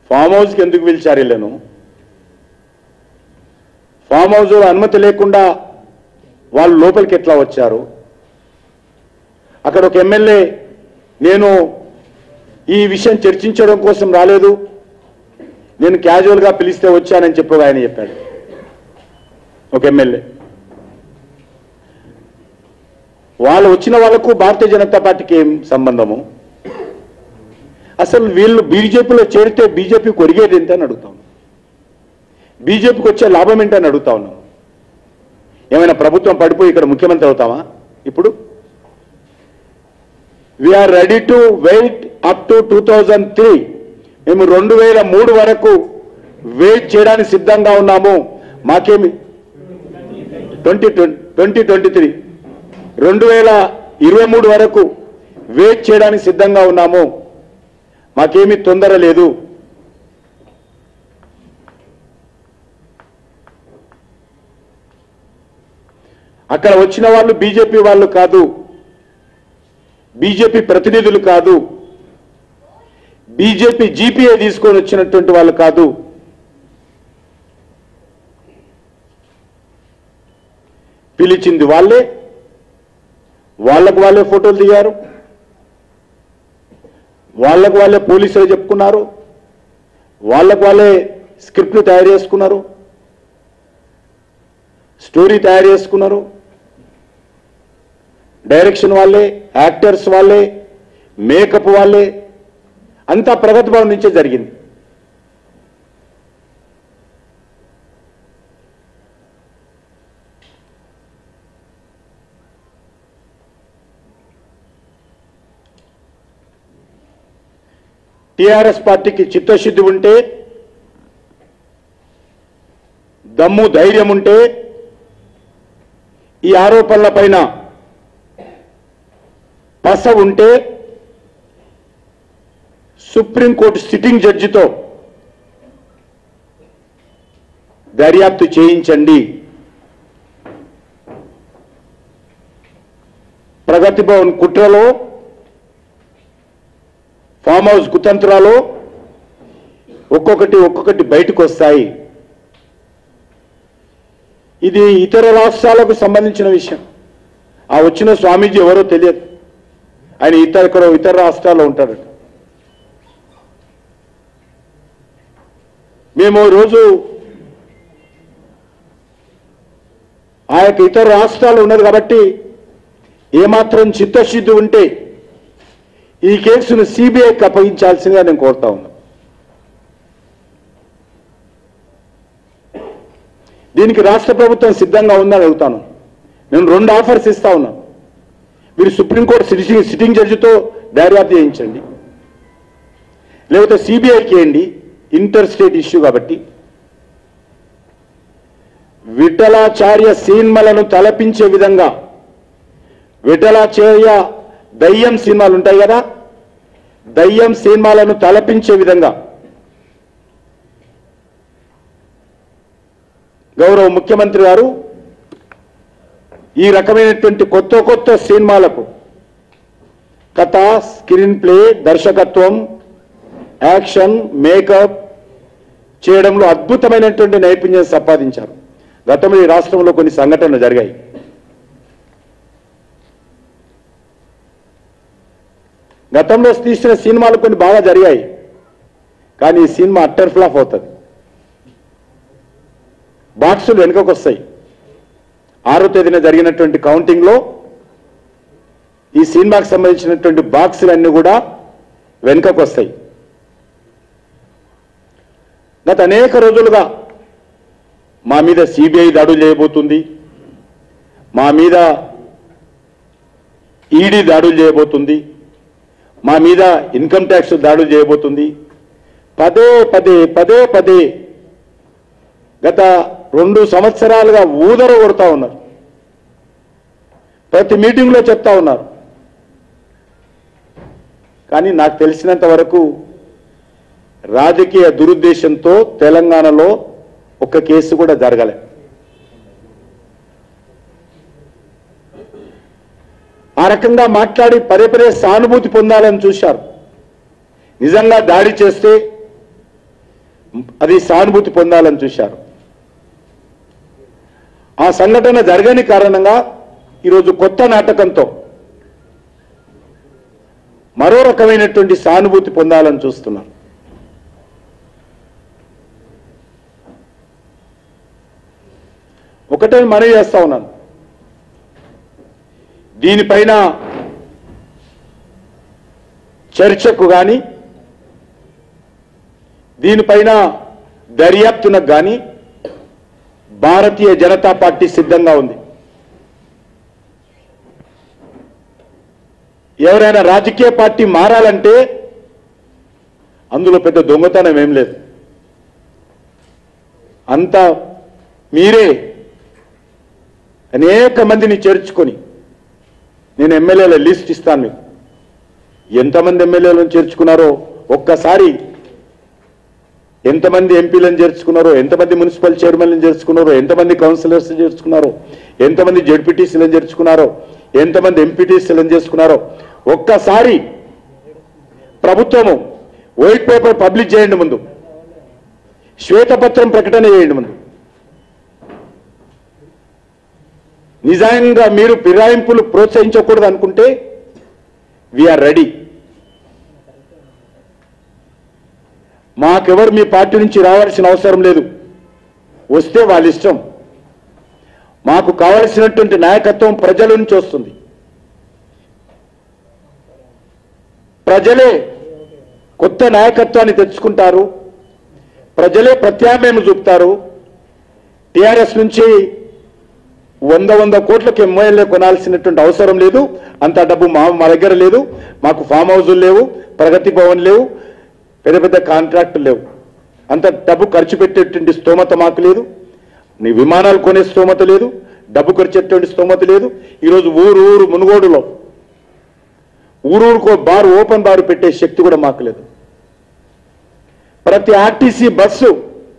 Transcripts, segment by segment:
form హౌస్కి ఎందుకు పిలిచారు వీళ్ళను ఫామ్ హౌస్ అనుమతి లేకుండా వాళ్ళు లోపలికి ఎట్లా వచ్చారు అక్కడ ఒక ఎమ్మెల్యే నేను ఈ విషయం చర్చించడం కోసం రాలేదు నేను క్యాజువల్గా పిలిస్తే వచ్చానని చెప్పి ఆయన చెప్పాడు ఒక ఎమ్మెల్యే వాళ్ళు వచ్చిన వాళ్ళకు భారతీయ జనతా పార్టీకి ఏం సంబంధము అసలు వీళ్ళు బీజేపీలో చేరితే బీజేపీ కొరిగేది ఏంటి అని అడుగుతాం బీజేపీకి వచ్చే లాభం ఏంటని అడుగుతా ఉన్నాం ఏమైనా ప్రభుత్వం పడిపోయి ఇక్కడ ముఖ్యమంత్రి అవుతామా ఇప్పుడు we are ready to wait up to two thousand three మేము రెండు వేల మూడు వరకు వెయిట్ చేయడానికి సిద్ధంగా ఉన్నాము మాకేమి ట్వంటీ ట్వంటీ ట్వంటీ త్రీ రెండు వేల ఇరవై మూడు వరకు వెయిట్ చేయడానికి సిద్ధంగా ఉన్నాము మాకేమీ తొందర లేదు అక్కడ వచ్చిన వాళ్ళు బీజేపీ వాళ్ళు కాదు బీజేపీ ప్రతినిధులు కాదు బీజేపీ జీపీఏ తీసుకొని వచ్చినటువంటి వాళ్ళు కాదు పిలిచింది వాళ్ళే వాళ్ళకు వాళ్ళే ఫోటోలు దిగారు వాళ్ళకు వాళ్ళే పోలీసులు చెప్పుకున్నారు వాళ్ళకు వాళ్ళే స్క్రిప్ట్లు తయారు చేసుకున్నారు స్టోరీ తయారు చేసుకున్నారు డైరెక్షన్ వాళ్ళే యాక్టర్స్ వాళ్ళే మేకప్ వాళ్ళే అంతా ప్రగతి భవన్ నుంచే జరిగింది టిఆర్ఎస్ పార్టీకి చిత్తశుద్ధి ఉంటే దమ్ము ధైర్యం ఉంటే ఈ ఆరోపణల పైన పస ఉంటే సుప్రీంకోర్టు సిట్టింగ్ జడ్జితో దర్యాప్తు చేయించండి ప్రగతి భవన్ కుట్రలో ఫామ్ హౌస్ కుతంత్రాలు ఒక్కొక్కటి ఒక్కొక్కటి బయటకు వస్తాయి ఇది ఇతర రాష్ట్రాలకు సంబంధించిన విషయం ఆ వచ్చిన స్వామీజీ ఎవరో తెలియదు ఆయన ఇతర ఇక్కడ ఇతర రాష్ట్రాల్లో ఉంటాడట మేము రోజు ఆ యొక్క ఇతర రాష్ట్రాలు ఉన్నది కాబట్టి ఏమాత్రం చిత్తశుద్ధి ఉంటే ఈ కేసును సిబిఐకి అప్పగించాల్సిందిగా నేను కోరుతా ఉన్నా దీనికి రాష్ట్ర ప్రభుత్వం సిద్ధంగా ఉందని అడుగుతాను నేను రెండు ఆఫర్స్ ఇస్తా ఉన్నాను మీరు సుప్రీంకోర్టు సిట్టింగ్ సిట్టింగ్ జడ్జితో దర్యాప్తు చేయించండి లేకపోతే సిబిఐకి వేయండి ఇంటర్ స్టేట్ ఇష్యూ కాబట్టి విఠలాచార్య సినిమాలను తలపించే విధంగా విఠలాచార్య దయ్యం సినిమాలు ఉంటాయి కదా దయ్యం సినిమాలను తలపించే విధంగా గౌరవ ముఖ్యమంత్రి గారు ఈ రకమైనటువంటి కొత్త కొత్త సినిమాలకు కథ స్క్రీన్ ప్లే దర్శకత్వం యాక్షన్ మేకప్ చేయడంలో అద్భుతమైనటువంటి నైపుణ్యం సంపాదించారు గతంలో ఈ రాష్ట్రంలో కొన్ని సంఘటనలు జరిగాయి గతంలో తీసిన సినిమాలు కొన్ని బాగా జరిగాయి కానీ ఈ సినిమా అట్టర్ ఫ్లాప్ అవుతుంది బాక్సులు వెనుకకు వస్తాయి ఆరో తేదీన జరిగినటువంటి కౌంటింగ్లో ఈ సినిమాకి సంబంధించినటువంటి బాక్సులన్నీ కూడా వెనుకకు వస్తాయి గత అనేక రోజులుగా మా మీద సిబిఐ దాడులు చేయబోతుంది మా మీద ఈడీ దాడులు చేయబోతుంది మా మీద ఇన్కమ్ ట్యాక్స్ దాడులు చేయబోతుంది పదే పదే పదే పదే గత రెండు సంవత్సరాలుగా ఊదర కొడతా ఉన్నారు ప్రతి మీటింగ్లో చెప్తా ఉన్నారు కానీ నాకు తెలిసినంత వరకు రాజకీయ దురుద్దేశంతో తెలంగాణలో ఒక్క కేసు కూడా జరగలే ఆ రకంగా మాట్లాడి పదే పదే సానుభూతి పొందాలని చూశారు నిజంగా దాడి చేస్తే అది సానుభూతి పొందాలని చూశారు ఆ సంఘటన జరగని కారణంగా ఈరోజు కొత్త నాటకంతో మరో రకమైనటువంటి సానుభూతి పొందాలని చూస్తున్నారు ఒకటే మనవి చేస్తా ఉన్నాను దీనిపైన చర్చకు కానీ దీనిపైన దర్యాప్తునకు కానీ భారతీయ జనతా పార్టీ సిద్ధంగా ఉంది ఎవరైనా రాజకీయ పార్టీ మారాలంటే అందులో పెద్ద దొంగతనం ఏం లేదు అంతా మీరే అనేక మందిని చేర్చుకొని నేను ఎమ్మెల్యేల లిస్ట్ ఇస్తాను మీకు ఎంతమంది ఎమ్మెల్యేలను చేర్చుకున్నారో ఒక్కసారి ఎంతమంది ఎంపీలను చేర్చుకున్నారో ఎంతమంది మున్సిపల్ చైర్మన్లను చేర్చుకున్నారో ఎంతమంది కౌన్సిలర్స్ చేర్చుకున్నారో ఎంతమంది జడ్పీటీసీలను చేర్చుకున్నారో ఎంతమంది ఎంపీటీసీలను చేసుకున్నారో ఒక్కసారి ప్రభుత్వము వైట్ పేపర్ పబ్లిష్ చేయండి ముందు శ్వేతపత్రం ప్రకటన చేయండి ముందు నిజంగా మీరు ఫిరాయింపులు ప్రోత్సహించకూడదు అనుకుంటే వీఆర్ రెడీ మాకెవరు మీ పార్టీ నుంచి రావాల్సిన అవసరం లేదు వస్తే వాళ్ళ ఇష్టం మాకు కావలసినటువంటి నాయకత్వం ప్రజల నుంచి వస్తుంది ప్రజలే కొత్త నాయకత్వాన్ని తెచ్చుకుంటారు ప్రజలే ప్రత్యామ్నాయం చూపుతారు టిఆర్ఎస్ నుంచి వంద వంద కోట్లకు ఎమ్మెల్యే కొనాల్సినటువంటి అవసరం లేదు అంత డబ్బు మా మా దగ్గర లేదు మాకు ఫామ్ హౌజులు లేవు ప్రగతి భవన్ లేవు పెద్ద పెద్ద కాంట్రాక్టులు లేవు అంత డబ్బు ఖర్చు పెట్టేటువంటి స్తోమత మాకు లేదు నీ విమానాలు కొనే స్తోమత లేదు డబ్బు ఖర్చేటువంటి స్తోమత లేదు ఈరోజు ఊరు ఊరు మునుగోడులో ఊరూరుకో బారు ఓపెన్ బారు పెట్టే శక్తి కూడా మాకు లేదు ప్రతి ఆర్టీసీ బస్సు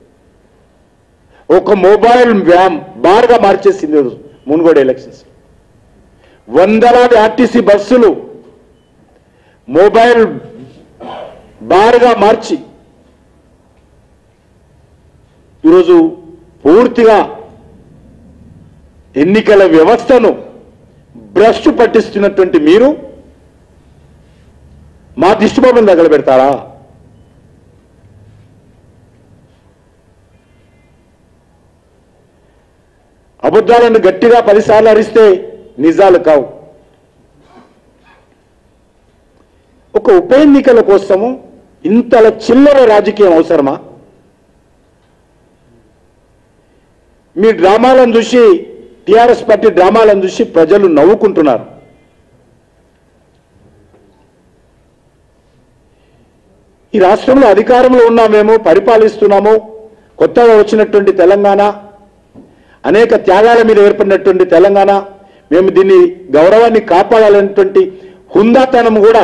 ఒక మొబైల్ వ్యామ్ బార్గా మార్చేసింది ఈరోజు మునుగోడు ఎలక్షన్స్ వందలాది ఆర్టీసీ బస్సులు మొబైల్ బార్గా మార్చి ఈరోజు పూర్తిగా ఎన్నికల వ్యవస్థను భ్రష్టు పట్టిస్తున్నటువంటి మీరు మా దిష్టిబొమ్మను తగలబెడతారా అబద్ధాలను గట్టిగా పదిసార్లు అరిస్తే నిజాలు కావు ఒక ఉప ఎన్నికల కోసము ఇంతల చిల్లర రాజకీయం అవసరమా మీ డ్రామాలను చూసి టిఆర్ఎస్ పార్టీ డ్రామాలను చూసి ప్రజలు నవ్వుకుంటున్నారు ఈ రాష్ట్రంలో అధికారంలో ఉన్నామేమో పరిపాలిస్తున్నాము కొత్తగా వచ్చినటువంటి తెలంగాణ అనేక త్యాగాల మీద ఏర్పడినటువంటి తెలంగాణ మేము దీన్ని గౌరవాన్ని కాపాడాలనేటువంటి హుందాతనం కూడా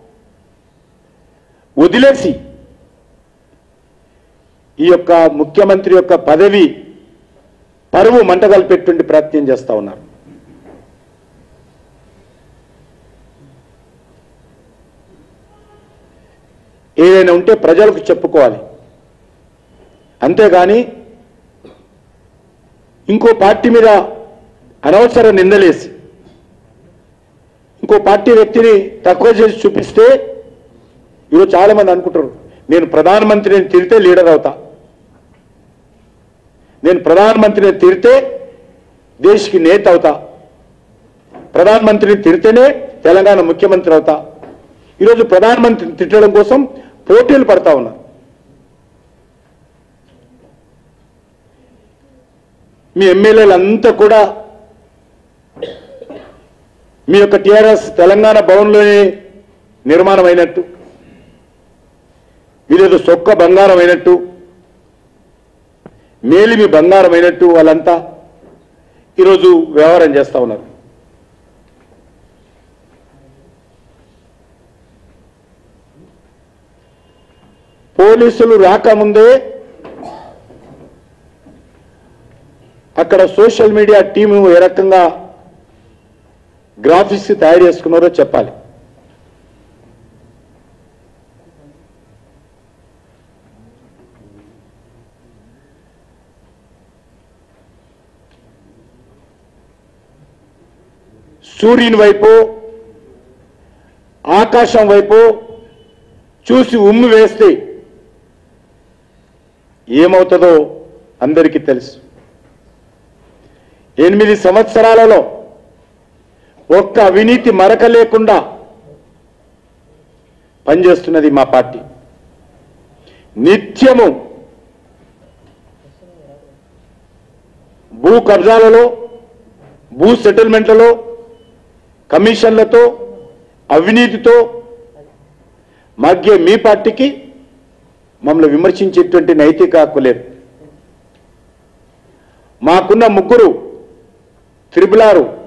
వదిలేసి ఈ యొక్క ముఖ్యమంత్రి యొక్క పదవి పరువు మంటగలిపేటువంటి ప్రయత్నం చేస్తా ఉన్నారు ఏదైనా ఉంటే ప్రజలకు చెప్పుకోవాలి అంతేగాని ఇంకో పార్టీ మీద అనవసర నిందలేసి ఇంకో పార్టీ వ్యక్తిని తక్కువ చేసి చూపిస్తే ఈరోజు చాలా మంది అనుకుంటారు నేను ప్రధానమంత్రిని తిరితే లీడర్ అవుతా నేను ప్రధానమంత్రిని తిరితే దేశ్కి నేత అవుతా ప్రధానమంత్రిని తిరితేనే తెలంగాణ ముఖ్యమంత్రి అవుతా ఈరోజు ప్రధానమంత్రిని తిట్టడం కోసం పోటీలు పడతా ఉన్నారు మీ ఎమ్మెల్యేలంతా కూడా మీ యొక్క టిఆర్ఎస్ తెలంగాణ భవన్లోనే నిర్మాణం అయినట్టు మీరేదో సొక్క బంగారం అయినట్టు మేలిమి బంగారం అయినట్టు వాళ్ళంతా ఈరోజు వ్యవహారం చేస్తా ఉన్నారు పోలీసులు రాకముందే అక్కడ సోషల్ మీడియా టీము ఏ రకంగా గ్రాఫిక్స్ తయారు చేసుకున్నారో చెప్పాలి సూర్యుని వైపు ఆకాశం వైపు చూసి ఉమ్మి వేస్తే ఏమవుతుందో అందరికీ తెలుసు ఎనిమిది సంవత్సరాలలో ఒక్క అవినీతి మరక లేకుండా పనిచేస్తున్నది మా పార్టీ నిత్యము భూ కబ్జాలలో భూ సెటిల్మెంట్లలో కమిషన్లతో అవినీతితో మధ్య మీ పార్టీకి మమ్మల్ని విమర్శించేటువంటి నైతిక హక్కు లేదు మాకున్న ముగ్గురు త్రిపులారు